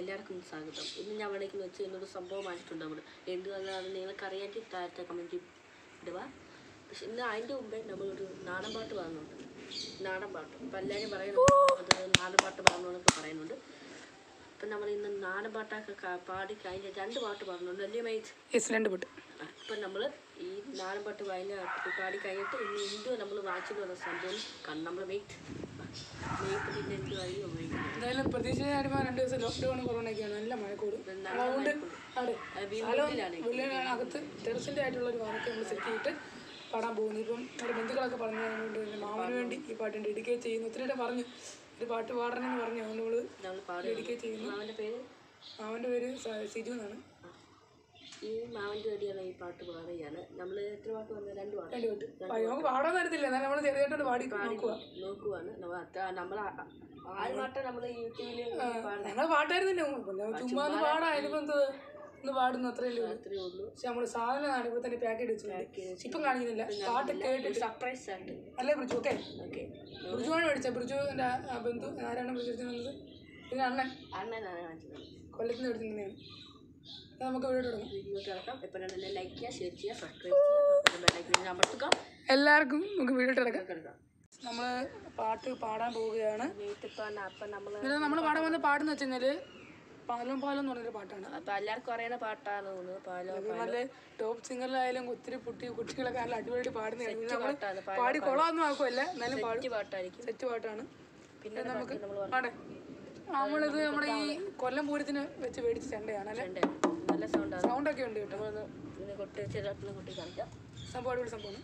എല്ലാവർക്കും സ്വാഗതം ഇന്ന് ഞാൻ ഇവിടേക്ക് വെച്ച് എന്നൊരു സംഭവമായിട്ടുണ്ട് നമ്മൾ എന്തുവന്നാണ് നിങ്ങൾക്ക് അറിയാമെങ്കിൽ താഴത്തെ കമൻറ്റ് ഇടുക പക്ഷെ ഇന്ന് അതിൻ്റെ മുമ്പേ നമ്മളൊരു നാടൻ പാട്ട് പാടുന്നുണ്ട് നാടൻ പാട്ട് അപ്പം എല്ലാവരും പറയുന്നുണ്ട് അത് നാടൻ പാട്ട് പാടണമെന്നൊക്കെ പറയുന്നുണ്ട് അപ്പം നമ്മൾ ഇന്ന് നാടൻ പാട്ടൊക്കെ ക- പാടി കഴിഞ്ഞ രണ്ട് പാട്ട് പാടുന്നുണ്ട് അല്ലേ മൈറ്റ് യെസ് രണ്ട് പൊട്ട് അപ്പം നമ്മൾ ഈ നാടൻ പാട്ട് വായന പാടി കഴിഞ്ഞിട്ട് ഇനി എന്തോ നമ്മൾ വായിച്ചിട്ട് വന്ന സംഭവം കണ്ട് നമ്മൾ വെയിറ്റ് വെയിറ്റ് പിന്നെ എന്തുവായി ഉപയോഗിക്കുന്നത് എന്തായാലും പ്രതീക്ഷിതമായിട്ട് രണ്ട് ദിവസം ലോക്ക്ഡൗൺ കൊറോണയൊക്കെയാണ് നല്ല മഴക്കൂട് അതുകൊണ്ട് അതെ വീട്ടിലാണ് പുള്ളിയാണ് അകത്ത് ടെറസിൻ്റെ ആയിട്ടുള്ള ഒരു വാനൊക്കെ നമ്മൾ സെറ്റ് ചെയ്തിട്ട് പാടാൻ പോകുന്നു ഇപ്പം നമ്മുടെ ബന്ധുക്കളൊക്കെ പറഞ്ഞു അതുകൊണ്ട് എൻ്റെ മാമന് വേണ്ടി ഈ പാട്ട് ഡെഡിക്കേറ്റ് ചെയ്യുന്നു ഒത്തിരി പറഞ്ഞു ഒരു പാട്ട് പാടണമെന്ന് പറഞ്ഞു അതുകൊണ്ട് നമ്മൾ നമ്മൾ പാടി ഡെഡിക്കേറ്റ് ചെയ്യുന്നു മാവൻ്റെ പേര് മാമൻ്റെ പേര് സ- സിജു എന്നാണ് ഈ മാവൻ്റെ വേണ്ടിയാണ് ഈ പാട്ട് പാടുകയാണ് നമ്മൾ എത്ര പാട്ട് വന്നത് രണ്ട് പാട്ട് രണ്ട് പൊട്ട് നമുക്ക് പാടാൻ തരത്തില്ല എന്നാൽ നമ്മൾ ചെറിയതായിട്ടൊന്ന് പാടി നോക്കുക നോക്കുവാണ് നമ്മൾ അത്ര നമ്മൾ ആറ് പാട്ട് നമ്മൾ യൂട്യൂബിൽ പാടുന്ന ഞങ്ങൾ പാട്ടായിരുന്നില്ല പിന്നെ ചുമ്മാ ഒന്ന് പാടാം അതിനിപ്പോൾ എന്ത് ഒന്ന് പാടുന്നു അത്രയേ ഉള്ളൂ അത്രേ ഉള്ളൂ പക്ഷെ നമ്മൾ സാധനം നാണിപ്പോൾ തന്നെ പാക്കറ്റ് വെച്ചിട്ടുണ്ട് ഇപ്പം കാണിക്കുന്നില്ല പാട്ട് കേട്ടിട്ട് സർപ്രൈസ് ആയിട്ട് അല്ലേ ബ്രിജു ഓക്കെ ഓക്കെ ബ്രിജുവാണ് മേടിച്ചത് ബ്രിജുവിൻ്റെ ആ ബന്ധു ആരാണ് ബ്രിജു വന്നത് പിന്നെ അണ്ണൻ അണ്ണനാണ് കാണിച്ചത് കൊല്ലത്ത് നിന്ന് എടുത്തിട്ടുണ്ടെയാണ് നമുക്ക് വീട് തുടങ്ങാം വീഡിയോ കിടക്കാം എപ്പോഴും തന്നെ ലൈക്ക് ചെയ്യുക ഷെയർ ചെയ്യുക സബ്സ്ക്രൈബ് ചെയ്യുക ബെല്ലൈക്കൻ അമർത്തുക എല്ലാവർക്കും നമുക്ക് വീട് കിടക്കാം കിടക്കാം നമ്മൾ പാട്ട് പാടാൻ പോവുകയാണ് വീട്ടിൽ പോകാൻ അപ്പം നമ്മൾ എന്നിട്ട് നമ്മൾ പാടാൻ വന്ന പാടെന്ന് വെച്ച് കഴിഞ്ഞാൽ പാലം പാലം എന്ന് പറഞ്ഞൊരു പാട്ടാണ് അപ്പം എല്ലാവർക്കും അറിയുന്ന പാട്ടാണ് തോന്നുന്നത് പാലോ അത് നല്ല ടോപ്പ് സിംഗറിലായാലും ഒത്തിരി കുട്ടി കുട്ടികളൊക്കെ നല്ല അടിപൊളിയായിട്ട് പാടുന്നതാണ് നമ്മൾ പാട്ടാണ് പാടി കൊള്ളാമെന്നും ആക്കുമല്ല എന്നാലും പാടും പാട്ട് പാട്ടായിരിക്കും സെറ്റ് പാട്ടാണ് പിന്നെ നമുക്ക് നമ്മൾ പാടെ നമ്മളിത് നമ്മുടെ ഈ കൊല്ലം പൂരത്തിന് വെച്ച് മേടിച്ച ചെണ്ടയാണ് അല്ലേ ഉണ്ട് നല്ല സൗണ്ടാണ് സൗണ്ടൊക്കെ ഉണ്ട് കേട്ടോ നമ്മളൊന്ന് ഇതിനെ കൊട്ടി ചെറുതായിട്ടുള്ള കൊട്ടി കാണിക്കാം സംഭവം അടിപൊളി സംഭവമാണ്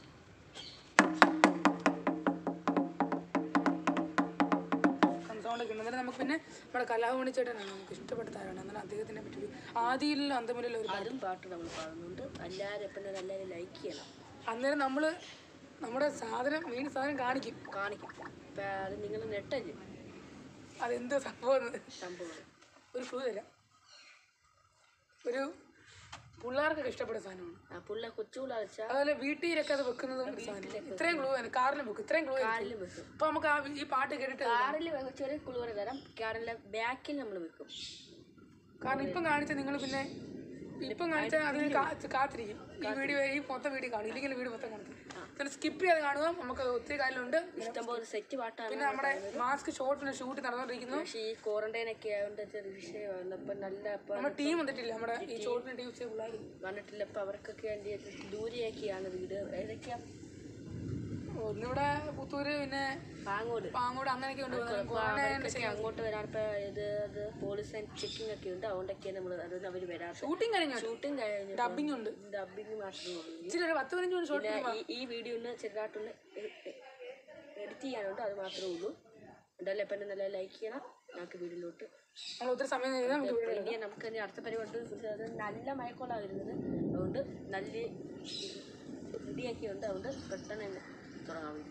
സൗണ്ടൊക്കെ ഉണ്ട് എന്നാലും നമുക്ക് പിന്നെ നമ്മുടെ കലാഭവണി ചേട്ടനാണ് നമുക്ക് ഇഷ്ടപ്പെട്ട താരമാണ് എന്നാലും അദ്ദേഹത്തിനെ പറ്റി ഒരു ആദിയിലുള്ള അന്തമുലുള്ള ഒരു അതും പാട്ട് നമ്മൾ പാടുന്നുണ്ട് എല്ലാവരും എപ്പോഴും എല്ലാവരും ലൈക്ക് ചെയ്യണം അന്നേരം നമ്മൾ നമ്മുടെ സാധനം മെയിൻ സാധനം കാണിക്കും കാണിക്കും അപ്പം അത് നിങ്ങൾ നെട്ടല്ലേ അതെന്ത് സംഭവം സംഭവം ഒരു ക്ലൂ തരാം ഒരു പിള്ളേർക്കൊക്കെ ഇഷ്ടപ്പെട്ട സാധനമാണ് ആ പുള്ള കൊച്ചുകൂടെ വെച്ചാൽ അതുപോലെ വീട്ടിലൊക്കെ അത് വെക്കുന്നതും ഒരു സാധനം ഇത്രയും ഗ്ലൂ ആണ് കാറിലും വെക്കും ഇത്രയും ഗ്ലൂ കാറിൽ വെക്കും അപ്പൊ നമുക്ക് ആ ഈ പാട്ട് കേട്ടിട്ട് കാറിൽ ചെറിയ കുളിവറ തരാം കാറിലെ ബാക്കിൽ നമ്മൾ വെക്കും കാരണം ഇപ്പം കാണിച്ച നിങ്ങൾ പിന്നെ ഇപ്പം കാണിച്ച അതിന് കാ- കാത്തിരിക്കും ഈ വീഡിയോ ഈ മൊത്തം വീഡിയോ കാണും ഇല്ലെങ്കിൽ വീഡിയോ മൊത്തം കാണും പിന്നെ സ്കിപ്പ് ചെയ്ത് കാണുക നമുക്ക് ഒത്തിരി കാര്യങ്ങളുണ്ട് ഇഷ്ടംപോലെ സെറ്റ് പാട്ടാണ് പിന്നെ നമ്മുടെ മാസ്ക് ഷോട്ടിന് ഷൂട്ട് നടന്നുകൊണ്ടിരിക്കുന്നു പക്ഷേ ഈ ക്വാറന്റൈൻ ഒക്കെ ആയതുകൊണ്ട് ചെറിയ വിഷയമാണ് ഇപ്പം നല്ല ഇപ്പം നമ്മുടെ ടീം വന്നിട്ടില്ല നമ്മുടെ ഈ ഷോട്ടിന് ടീം പിള്ളേർ വന്നിട്ടില്ല ഇപ്പം അവർക്കൊക്കെ വേണ്ടി ദൂരെയൊക്കെയാണ് വീട് ഏതൊക്കെയാ ഒന്നിവിടെ പുത്തൂര് പിന്നെ പാങ്ങോട് പാങ്ങോട് അങ്ങനെയൊക്കെ ഉണ്ട് അപ്പൊ അവർക്കൊക്കെ അങ്ങോട്ട് വരാൻ ഇപ്പം ഇത് അത് പോലീസ് ചെക്കിംഗ് ഒക്കെ ഉണ്ട് അതുകൊണ്ടൊക്കെയാണ് നമ്മൾ അതുകൊണ്ട് അവർ വരാറ് ഷൂട്ടിങ് കഴിഞ്ഞു ഷൂട്ടിംഗ് കഴിഞ്ഞു ഡബിങ് ഉണ്ട് ഡബിങ് മാത്രമേ ഉള്ളൂ ഇച്ചിരി ഒരു പത്ത് പതിനഞ്ച് മിനിറ്റ് ഷോട്ട് പിന്നെ ഈ ഈ വീഡിയോ ഒന്ന് ചെറുതായിട്ടൊന്ന് എഡിറ്റ് ചെയ്യാനുണ്ട് അത് മാത്രമേ ഉള്ളൂ എന്തായാലും എപ്പം നല്ല ലൈക്ക് ചെയ്യണം ഞങ്ങൾക്ക് വീഡിയോയിലോട്ട് നമ്മൾ ഒത്തിരി സമയം കഴിഞ്ഞാൽ നമുക്ക് വീഡിയോ ഇനി നമുക്ക് ഇനി അടുത്ത പരിപാടി അത് നല്ല മയക്കോളാണ് വരുന്നത് അതുകൊണ്ട് നല്ല റെഡിയാക്കി ഉണ്ട് അതുകൊണ്ട് പെട്ടെന്ന് തന്നെ തുടങ്ങാൻ വേണ്ടി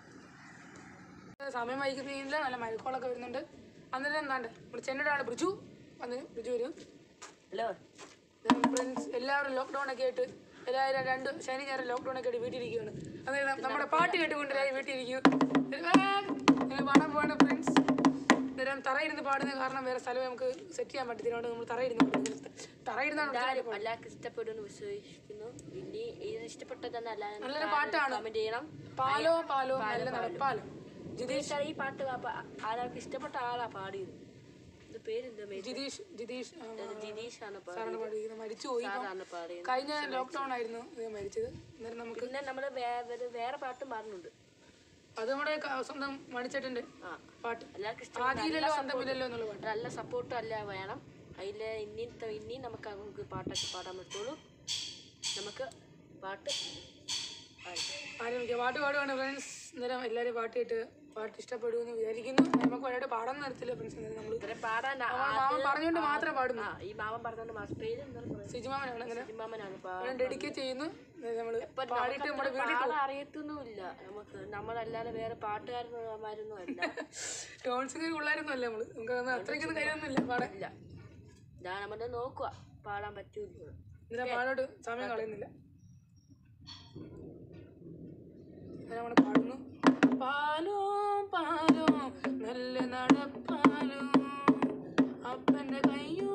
സമയം വൈകുന്നില്ല നല്ല മഴക്കോളൊക്കെ വരുന്നുണ്ട് അന്നേരം എന്താണ്ട് നമ്മുടെ ചെന്നൈയുടെ ആള് ബ്രിജു വന്ന് ബ്രിജു വരും ഹലോ ഫ്രണ്ട്സ് എല്ലാവരും ലോക്ക്ഡൗൺ ഒക്കെ ആയിട്ട് എല്ലാവരും രണ്ട് ശനി ഞായർ ലോക്ക്ഡൗൺ ഒക്കെ ആയിട്ട് വീട്ടിലിരിക്കുകയാണ് അതായത് നമ്മുടെ പാട്ട് കേട്ടുകൊണ്ട് എല്ലാവരും വീട്ടിലിരിക്കും നിങ്ങൾ പാടാൻ പോവാണ് ഫ്രണ്ട്സ് അന്നേരം തറയിരുന്ന് പാടുന്ന കാരണം വേറെ സ്ഥലം നമുക്ക് സെറ്റ് ചെയ്യാൻ പറ്റത്തില്ല അതുകൊണ്ട് നമ്മൾ തറയിരുന്ന് പാടുന്നത് തറയിരുന്നാണ് എല്ലാവരും എല്ലാവർക്കും ഇഷ്ടപ്പെടുമെന്ന് വിശ്വസിക്കുന്നു ഇനി ഇത് ഇഷ്ടപ്പെട്ടതെന്ന് നല്ലൊരു എല്ലാവരും പാട്ടാണ് കമൻറ്റ് ചെയ്യണം പാലോ പാലോ നല്ല നടപ്പാലോ ജിതീഷ് ഈ പാട്ട് പാ- ആരാൾക്ക് ഇഷ്ടപ്പെട്ട ആളാ പാടിയത് ഇത് പേരെന്താ മേ- ജിതീഷ് ജിതീഷ് ആ, ജിതീഷാണ് പാടിയത് സാറാണ് പാടിയിരിക്കുന്നത് മരിച്ചു പോയി ഇപ്പം. സാറാണ് പാടിയത് കഴിഞ്ഞ ലോക്ക്ഡൗൺ ആയിരുന്നു ഇത് മരിച്ചത് അന്നേരം നമുക്ക് പിന്നെ നമ്മൾ വേറെ വേറെ പാട്ടും പാടുന്നുണ്ട് അത് നമ്മുടെ ക- സ്വന്തം മണിച്ചേട്ടന്റെ ആ പാട്ട് എല്ലാവർക്കും ഇഷ്ടം ആദിയില്ലല്ലോ അന്തമില്ലല്ലോ എന്നുള്ള പാട്ട് നല്ല സപ്പോർട്ടും അല്ല വേണം അതിൽ ഇനിയും ത- ഇനിയും നമുക്ക് നമുക്ക് പാട്ടൊക്കെ പാടാൻ പറ്റുള്ളൂ നമുക്ക് പാട്ട് പാടാം. ആരംഭിക്കാം പാട്ട് പാടുവാണ് ഫ്രണ്ട്സ് അന്നേരം എല്ലാവരും പാട്ട് കേട്ട് പാട്ട് ഇഷ്ടപ്പെടുമെന്ന് വിചാരിക്കുന്നു നമുക്ക് വളരെ പാടാൻ നിർത്തില്ല ഫ്രണ്ട്സ് അന്നേരം നമ്മൾ ഇത്ര പാടാൻ ആ- മാമൻ പറഞ്ഞുകൊണ്ട് മാത്രം പാടുന്നു ആ ഈ മാമൻ പറഞ്ഞോണ്ട് മാസ് പേര് എന്താണ് പറയുന്നത് സിജുമാമനാണ് അങ്ങനെ സിനിമാമനാണ് പാ ഡെഡിക്കേറ്റ് ചെയ്യുന്നു നമ്മൾ പാടിയിട്ട് നമ്മുടെ വീട്ടിൽ പാടാൻ അറിയത്തൊന്നുമില്ല നമുക്ക് നമ്മളല്ലാതെ വേറെ പാട്ടുകാരന്മാരൊന്നും അല്ല ടോൺസിന് പിള്ളേരൊന്നും അല്ല നമ്മള് നമുക്ക് അതൊന്നും അത്രയ്ക്കൊന്നും കാര്യമൊന്നുമില്ല പാടാൻ ഇല്ല ഇതാ നമ്മൾ നോക്കുക പാടാൻ പറ്റൂല ഇന്നലെ പാടോട്ട് സമയം കളയുന്നില്ല നമ്മൾ പാടുന്നു പാലോ പാലോ നല്ല നടപ്പാലോ അപ്പന്റെ കയ്യോ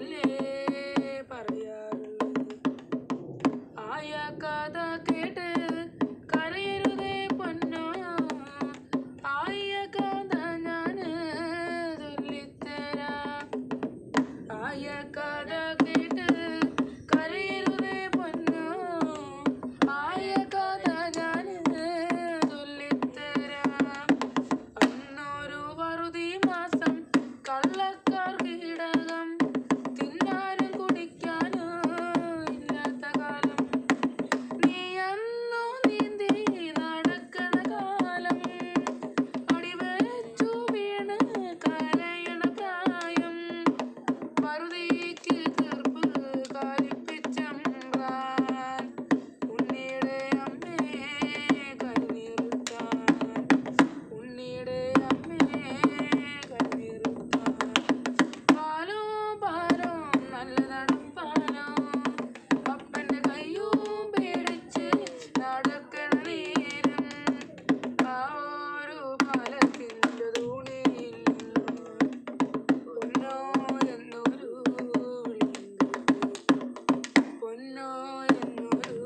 അല്ലേ പറയാറുള്ളത് ആയ കഥ കേട്ട് കരയരുതേ പൊന്നോ ആയ കഥ ഞാന് ചൊല്ലിത്തരാം ആയ കഥ കേട്ട് കരയരുതേ പൊന്നോ ആയ കഥ ഞാന് ചൊല്ലിത്തരാം അന്നൊരു വറുതി മാസം കള്ളക്കാർ കീടകം തിന്നാനും കുടിക്കാനും ഇല്ലാത്ത കാലം നീ അന്നു നീന്തി നടക്കണ കാലം അടിവച്ചു വീണ് കരയണ പ്രായം മറുതിക്ക് തീർപ്പ് കാലിപ്പിച്ചമ്പ്രാൻ ഉണ്ണിയുടെ അമ്മേ കരുനീറുത്താൻ ഉണ്ണിയുടെ അമ്മേ കരുനീറുത്താൻ പാലോ പാലോ നല്ല നടപ്പാലോ അപ്പന്റെ കയ്യും പേടിച്ച് നടക്കണ നേരം ആ ഒരു പാലത്തിൻ്റെ തൂണിയിൽ പൊന്നോ എന്നൊരു വിളിയുണ്ട്. പൊന്നോ എന്നൊരു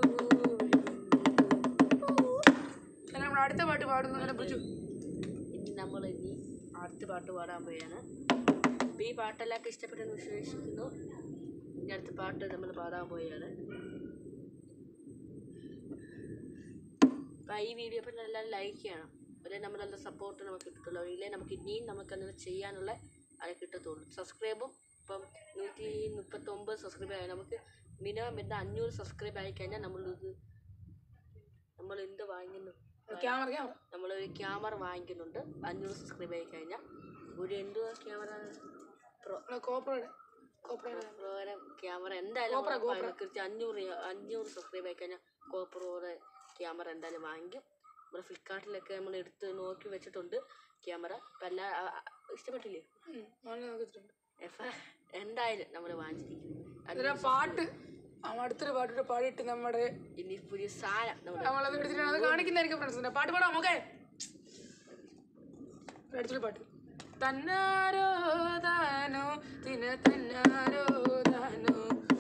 വിളിയുണ്ട്. നമ്മുടെ അടുത്ത പാട്ട് പാടുന്നതിനെ കുറിച്ച് ഇനി നമ്മൾ ഇനി അടുത്ത പാട്ട് പാടാൻ പോവുകയാണ് അപ്പോൾ ഈ പാട്ടെല്ലാവർക്കും ഇഷ്ടപ്പെട്ടെന്ന് വിശ്വസിക്കുന്നു ഇനി അടുത്ത പാട്ട് നമ്മൾ പാടാൻ പോവുകയാണ് അപ്പോൾ ഈ വീഡിയോ പിന്നെ എല്ലാവരും ലൈക്ക് ചെയ്യണം അല്ലെ നമ്മളെന്താ സപ്പോർട്ട് നമുക്ക് കിട്ടത്തുള്ളൂ ഇല്ലേ നമുക്ക് ഇനിയും നമുക്ക് അങ്ങനെ ചെയ്യാനുള്ള അത് കിട്ടത്തുള്ളൂ സബ്സ്ക്രൈബും ഇപ്പം നൂറ്റി മുപ്പത്തൊമ്പത് സബ്സ്ക്രൈബ് ആയി നമുക്ക് മിനിമം എന്താ അഞ്ഞൂറ് സബ്സ്ക്രൈബ് ആയി കഴിഞ്ഞാൽ നമ്മളിത് നമ്മൾ എന്ത് വാങ്ങുന്നു ക്യാമറ ക്യാമറ നമ്മളൊരു ക്യാമറ വാങ്ങിക്കുന്നുണ്ട് അഞ്ഞൂറ് സബ്സ്ക്രൈബ് ആയി കഴിഞ്ഞാൽ ഒരു എന്തുവാ ക്യാമറ പ്രോ കോപ്പറയുടെ കോപ്പറയുടെ പ്രോയുടെ ക്യാമറ എന്തായാലും GoPro, ഉറപ്പാണ്. കൃത്യം അഞ്ഞൂറ് അഞ്ഞൂറ് സബ്സ്ക്രൈബ് ആയി കഴിഞ്ഞാൽ കോപ്രോയുടെ ക്യാമറ എന്തായാലും വാങ്ങിക്കും നമ്മുടെ ഫ്ലിപ്കാർട്ടിലൊക്കെ നമ്മൾ എടുത്ത് നോക്കി വെച്ചിട്ടുണ്ട് ക്യാമറ അപ്പം എല്ലാ ആ- ആ- ഇഷ്ടപ്പെട്ടില്ലേ ഉം, നല്ല നോക്കിയിട്ടുണ്ട് എഫ് എന്തായാലും നമ്മൾ വാങ്ങിച്ചിരിക്കും ഇതിലെ പാട്ട് അവൻ അടുത്തൊരു പാട്ടിട്ട് പാടിയിട്ട് നമ്മുടെ ഇനി പുതിയ സാധനം നമ്മൾ നമ്മളത് എടുത്തിട്ട് അത് കാണിക്കുന്നതായിരിക്കും ഫ്രണ്ട്സിന്റെ പാട്ട് പാടാം ഓക്കെ അടുത്തൊരു പാട്ട് തന്നാരോ താനോ തിന തന്നാരോ താനോ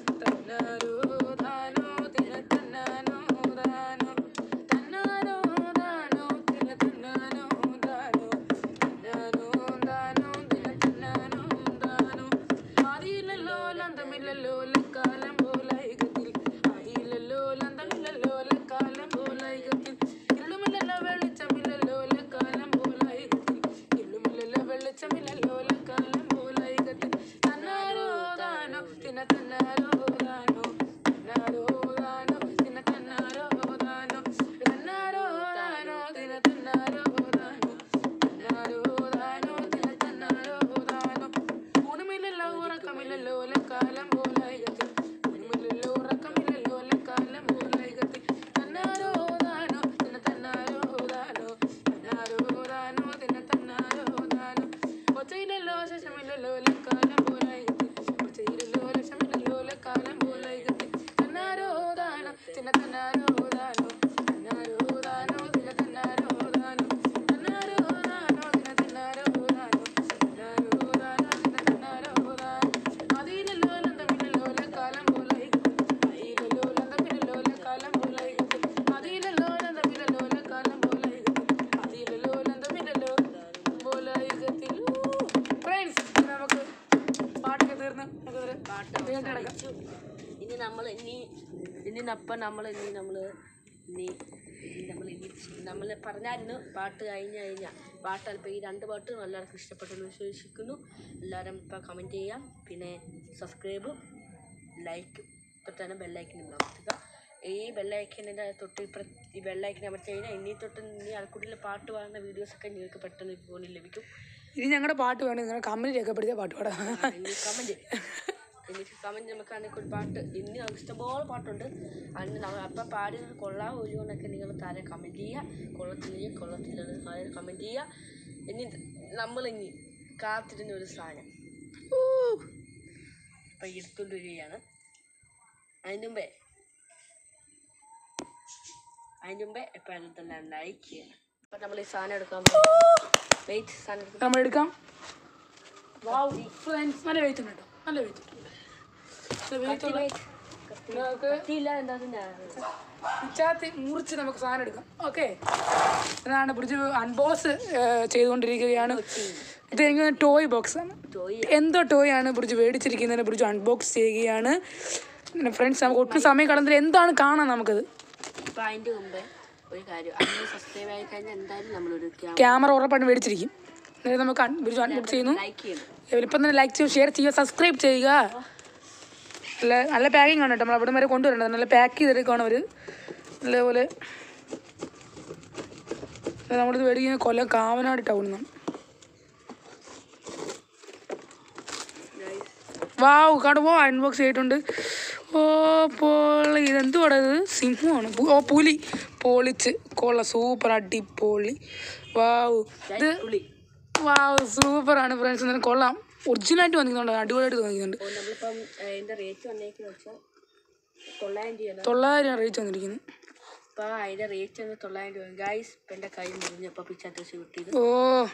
തന്നാരോ താനോ തിന തന്നാനോ താനോ തന്നാരോ താനോ തിന തന്നാനോ താനോ തന്നാനോ താനോ തിന തന്നാനോ താനോ ആദിയില്ലല്ലോ ലന്തമില്ലല്ലോ ലക്കാലം പോലൈകത്തിൽ ആദിയില്ലല്ലോ ലന്തമില്ലല്ലോ ലക്കാലം പോലൈകത്തിൽ ഇരുളുമില്ലല്ലോ വെളിച്ചമില്ലല്ലോ ലക്കാലം പോലൈകത്തിൽ ഇരുളുമില്ലല്ലോ വെളിച്ചമില്ലല്ലോ ലക്കാലം പോലൈകത്തിൽ തന്നാരോ താനോ തിന തന്നാരോ താനോ തന്നാരോ താനോ തിന തന്നാരോ താനോ തന്നാരോ താനോ തിന തന്നാരോ താനോ തന്നാരോ താനോ തിന തന്നാരോ താനോ ഊണുമില്ലല്ലോ ഉറക്കമില്ലല്ലോ ലക്കാലം പോലൈകത്തിൽ ഊണുമില്ലല്ലോ ഉറക്കമില്ലല്ലോ ലക്കാലം പോലൈകത്തിൽ തന്നാരോ താനോ തിന തന്നാരോ താനോ തന്നാരോ താനോ തിന തന്നാരോ താനോ ഒച്ചയില്ലല്ലോ ശേഷമില്ലല്ലോ ലക്കാലം പോലൈകത്തിൽ ഒച്ചയില്ലല്ലോ ലക്ഷമില്ലല്ലോ ലക്കാലം പോലൈകത്തിൽ തന്നാരോ താനോ തിന തന്നാരോ താനോ തന്നാരോ താനോ തിന തന്നാരോ താനോ തന്നാരോ താനോ തിന തന്നാരോ താനോ തന്നാരോ താനോ തിന തന്നാരോ താനോ അതിലല്ലോ ലന്തമില്ലല്ലോ ലക്കാലം പോലൈകത്തിൽ അതിലല്ലോ ലന്തമില്ലല്ലോ ലക്കാലം പോലൈകത്തിൽ അതിലല്ലോ ലന്തമില്ലല്ലോ ലക്കാലം പോലൈകത്തിൽ അതിലല്ലോ ലന്തമില്ലല്ലോ പോലൈകത്തിൽ ഫ്രണ്ട്സ് നമുക്ക് പാട്ടൊക്കെ തീർന്ന് നമുക്ക് പാട്ട് വീണ്ടും കിടക്കാം അവസാനിച്ചു. ഇനി നമ്മൾ ഇനി ഇനി അപ്പം നമ്മൾ ഇനി നമ്മൾ ഇനി ഇനി നമ്മൾ ഇനി നമ്മൾ പറഞ്ഞായിരുന്നു പാട്ട് കഴിഞ്ഞ് കഴിഞ്ഞാൽ പാട്ട് അല്പം ഈ രണ്ട് പാട്ടും എല്ലാവർക്കും ഇഷ്ടപ്പെട്ടെന്ന് വിശ്വസിക്കുന്നു എല്ലാവരും ഇപ്പം കമൻറ്റ് ചെയ്യാം പിന്നെ സബ്സ്ക്രൈബും ലൈക്കും തൊട്ടാണ് ബെല്ലൈക്കനും അമർത്തുക ഈ ബെല്ലൈക്കനിൻ്റെ തൊട്ട് ഇപ്പുറ ഈ ബെല്ലൈക്കൻ അമർത്തി കഴിഞ്ഞാൽ ഇനി തൊട്ട് ഇനി അൽക്കുട്ടിയിൽ പാട്ട് പാടുന്ന വീഡിയോസൊക്കെ നിങ്ങൾക്ക് പെട്ടെന്ന് ഫോണിൽ ലഭിക്കും ഇനി ഞങ്ങളുടെ പാട്ട് വേണം നിങ്ങളുടെ കമ്പനി രേഖപ്പെടുത്തിയ പാട്ട് പാടാം ഇനി കമൻറ്റ് എനിക്ക് കമൻറ്റ് നമുക്ക് അതിനൊക്കെ ഒരു പാട്ട് ഇനി നമുക്ക് ഇഷ്ടംപോലെ പാട്ടുണ്ട് അതിന് നമ്മൾ അപ്പം പാടിയത് കൊള്ളാമോ ഇല്ലയോ എന്നൊക്കെ നിങ്ങൾ താഴെ കമൻറ്റ് ചെയ്യുക കൊള്ളത്തില്ലെങ്കിൽ കൊള്ളത്തില്ലെന്ന് താഴെ കമൻറ്റ് ചെയ്യുക ഇനി നമ്മൾ ഇനി കാത്തിരുന്ന ഒരു സാധനം ഇപ്പം എടുത്തുകൊണ്ട് വരികയാണ് അതിന് മുമ്പേ അതിന് മുമ്പേ ഇപ്പം അതിനെല്ലാം ലൈക്ക് ചെയ്യണം അപ്പം നമ്മൾ ഈ സാധനം എടുക്കാൻ വെയിറ്റ് സാധനം എടുക്കാൻ നമ്മൾ എടുക്കാം വാവ് ഫ്രണ്ട്സ് നല്ല വെയിറ്റ് ഉണ്ട് കേട്ടോ നല്ല വെയിറ്റ് വീട്ടിലുള്ള നമുക്ക് കത്തിയില്ല എന്താ ഞാൻ പിച്ചാത്തി മുറിച്ച് നമുക്ക് സാധനം എടുക്കാം ഓക്കെ അതാണ് ബ്രിഡ്ജ് അൺബോക്സ് ചെയ്തുകൊണ്ടിരിക്കുകയാണ് ഇത് എനിക്ക് ടോയ് ബോക്സ് ആണ് ടോയ് എന്തോ ടോയ് ആണ് ബ്രിഡ്ജ് മേടിച്ചിരിക്കുന്നതിന് ബ്രിഡ്ജ് അൺബോക്സ് ചെയ്യുകയാണ് പിന്നെ ഫ്രണ്ട്സ് നമുക്ക് ഒട്ടും സമയം കളഞ്ഞില്ല എന്താണ് കാണാൻ നമുക്കത് അപ്പൊ അതിന്റെ മുമ്പേ ഒരു കാര്യം അന്ന് സബ്സ്ക്രൈബ് ആയി കഴിഞ്ഞാൽ എന്തായാലും നമ്മളൊരു ക്യാമറ ക്യാമറ ഉറപ്പായിട്ട് മേടിച്ചിരിക്കും എന്നിട്ട് നമുക്ക് ബ്രിഡ്ജ് അൺബോക്സ് ചെയ്യുന്നു ലൈക്ക് ചെയ്യണം ഇവരിപ്പം തന്നെ ലൈക്ക് ചെയ്യുക ഷെയർ ചെയ്യുക സബ്സ്ക്രൈബ് ചെയ്യുക നല്ല നല്ല പാക്കിംഗ് ആണ് കേട്ടോ നമ്മൾ അവിടെ വരെ കൊണ്ടുവരേണ്ടത് നല്ല പാക്ക് ചെയ്തെടുക്കുകയാണ് അവർ നല്ലപോലെ ഇത് നമ്മളിത് മേടിക്കുന്ന കൊല്ലം കാവനാട് ടൗണിൽ നിന്നാണ് വാവ് കടുവോ അൺബോക്സ് ചെയ്തിട്ടുണ്ട് ഓ പൊളി ഇതെന്തുവാടാ ഇത് സിംഹമാണ് പു- ഓ പുലി പൊളിച്ച് കൊള്ള സൂപ്പർ അടിപൊളി വാവ് ഇത് പുളി വാവ് സൂപ്പറാണ് ഫ്രണ്ട്സ് എന്നാലും കൊള്ളാം ഒറിജിനലായിട്ട് വന്നിക്കുന്നുണ്ട് അടിപൊളിയായിട്ട് തോന്നിക്കുന്നുണ്ട് അപ്പോൾ നമ്മളിപ്പം അതിന്റെ റേറ്റ് വന്നേക്കെന്ന് വെച്ചാൽ തൊള്ളായിരം രൂപയാണ് തൊള്ളായിരം റേറ്റ് വന്നിരിക്കുന്നത് അപ്പോൾ അതിന്റെ റേറ്റ് വന്ന് തൊള്ളായിരം രൂപ ഗൈസ് ഇപ്പം എൻ്റെ കൈ മുറിഞ്ഞപ്പോൾ പിച്ചാറ്റസ് കിട്ടിയത് ഓ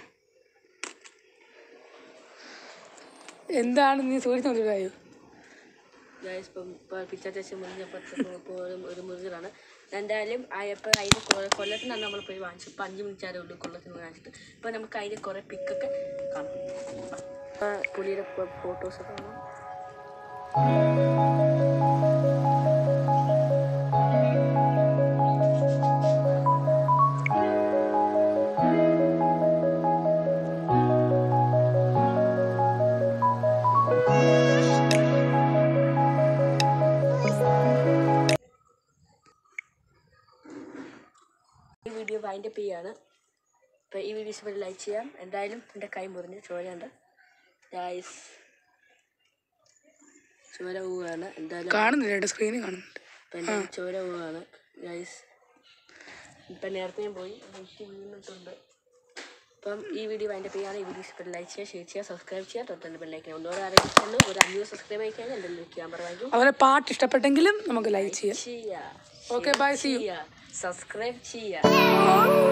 എന്താണ് നീ സൂര്യൻ നോക്കിയോ ഗൈസ് ഇപ്പം ഇപ്പോൾ പിച്ചാറ്റസ് മുറിഞ്ഞപ്പോൾ ഇപ്പോൾ ഒരു ഒരു മുറിഞ്ഞതാണ് എന്തായാലും ആയപ്പോൾ അതിൻ്റെ കുറേ കൊല്ലത്തിനാണ് നമ്മൾ പോയി വാങ്ങിച്ചത് ഇപ്പം അഞ്ച് മിനിറ്റ് ആരേ ഉള്ളൂ കൊല്ലത്തിന് വാങ്ങിച്ചിട്ട് ഇപ്പം നമുക്ക് അതിൻ്റെ കുറേ പിക്കൊക്കെ കാണാം ഇപ്പം പുലിയുടെ ഫോട്ടോസൊക്കെ കാണാം ഈ വീഡിയോ വൈൻഡ് അപ്പ് ചെയ്യാണ് അപ്പോൾ ഈ വീഡിയോസ് ഇവിടെ ലൈക്ക് ചെയ്യാം എന്തായാലും എൻ്റെ കൈ മുറിഞ്ഞ് ചോരയുണ്ട് ഗൈസ് ചോര പോവുകയാണ് എന്തായാലും കാണുന്നില്ല കേട്ടോ സ്ക്രീനിൽ കാണുന്നുണ്ട് ഇപ്പം എന്തായാലും ചോര പോവുകയാണ് ഗൈസ് ഇപ്പം നേരത്തെയും പോയി എനിക്ക് വീണിട്ടുണ്ട് അപ്പം ഈ വീഡിയോ വൈൻഡ് അപ്പ് ചെയ്യാണ് ഈ വീഡിയോസ് ഇവിടെ ലൈക്ക് ചെയ്യുക ഷെയർ ചെയ്യുക സബ്സ്ക്രൈബ് ചെയ്യുക തൊട്ടൻ്റെ ബെല്ലൈക്കണം ഒന്നോ ആരെങ്കിലും ഒരു അഞ്ഞൂറ് സബ്സ്ക്രൈബ് ആയി കഴിഞ്ഞാൽ എന്തെങ്കിലും ക്യാമറ വാങ്ങിക്കും അതുപോലെ പാട്ട് ഇഷ്ടപ്പെട്ടെങ്കിലും നമുക്ക് ലൈക്ക് ചെയ്യാം ചെയ്യുക ഓക്കെ ബൈ സി യു ചെയ്യുക സബ്സ്ക്രൈബ് ചെയ്യുക